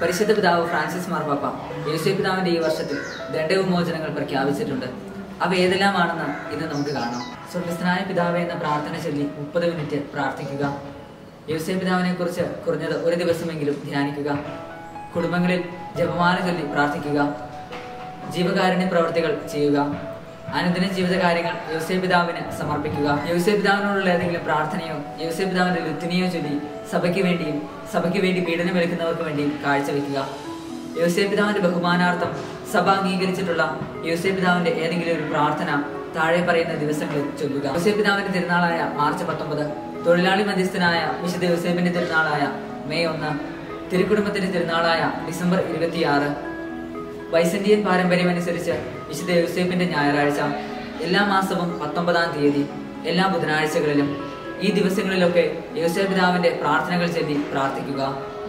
പരിശുദ്ധ പിതാവ് ഫ്രാൻസിസ് മാർപ്പാപ്പ യേശു പിതാവിന്റെ ഈ വർഷത്തിൽ ദണ്ഡവിമോചനങ്ങൾ പ്രഖ്യാപിച്ചിട്ടുണ്ട് അവ ഏതെല്ലാമാണെന്ന് ഇന്ന് നമുക്ക് കാണാം സ്വർഗസ്നായ പിതാവേ എന്ന പ്രാർത്ഥന ചൊല്ലി മുപ്പത് മിനിറ്റ് പ്രാർത്ഥിക്കുക യേശു പിതാവിനെ കുറിച്ച് കുറഞ്ഞത് ഒരു ദിവസമെങ്കിലും ധ്യാനിക്കുക കുടുംബങ്ങളിൽ ജപമാല ചൊല്ലി പ്രാർത്ഥിക്കുക ജീവകാരുണ്യ പ്രവർത്തികൾ ചെയ്യുക അനുദിന ജീവിത കാര്യങ്ങൾ യോസേ പിതാവിന് സമർപ്പിക്കുക യോസേ പിതാവിനോടുള്ള ഏതെങ്കിലും പ്രാർത്ഥനയോ യോസേ പിതാവിന്റെ ലുത്തിനിയോ ചൊല്ലി സഭയ്ക്ക് വേണ്ടിയും സഭയ്ക്ക് വേണ്ടി പീഡനമേൽക്കുന്നവർക്ക് വേണ്ടിയും കാഴ്ചവെക്കുക യോസേ പിതാവിന്റെ ബഹുമാനാർത്ഥം സഭ അംഗീകരിച്ചിട്ടുള്ള യോസേ പിതാവിന്റെ ഏതെങ്കിലും ഒരു പ്രാർത്ഥന താഴെ പറയുന്ന ദിവസങ്ങളിൽ ചൊല്ലുക യോസേ പിതാവിന്റെ തിരുനാളായ മാർച്ച് പത്തൊമ്പത് തൊഴിലാളി മധ്യസ്ഥനായ വിശുദ്ധ യോസേപ്പിന്റെ തിരുനാളായ മെയ് ഒന്ന് തിരുക്കുടുംബത്തിന്റെ തിരുനാളായ ഡിസംബർ ഇരുപത്തിയാറ് വൈസന്റിയൻ പാരമ്പര്യം അനുസരിച്ച് വിശുദ്ധ യൂസേപ്പിന്റെ ഞായറാഴ്ച എല്ലാ മാസവും പത്തൊമ്പതാം തീയതി എല്ലാ ബുധനാഴ്ചകളിലും ഈ ദിവസങ്ങളിലൊക്കെ യൂസേഫ് പിതാവിന്റെ പ്രാർത്ഥനകൾ ചൊല്ലി പ്രാർത്ഥിക്കുക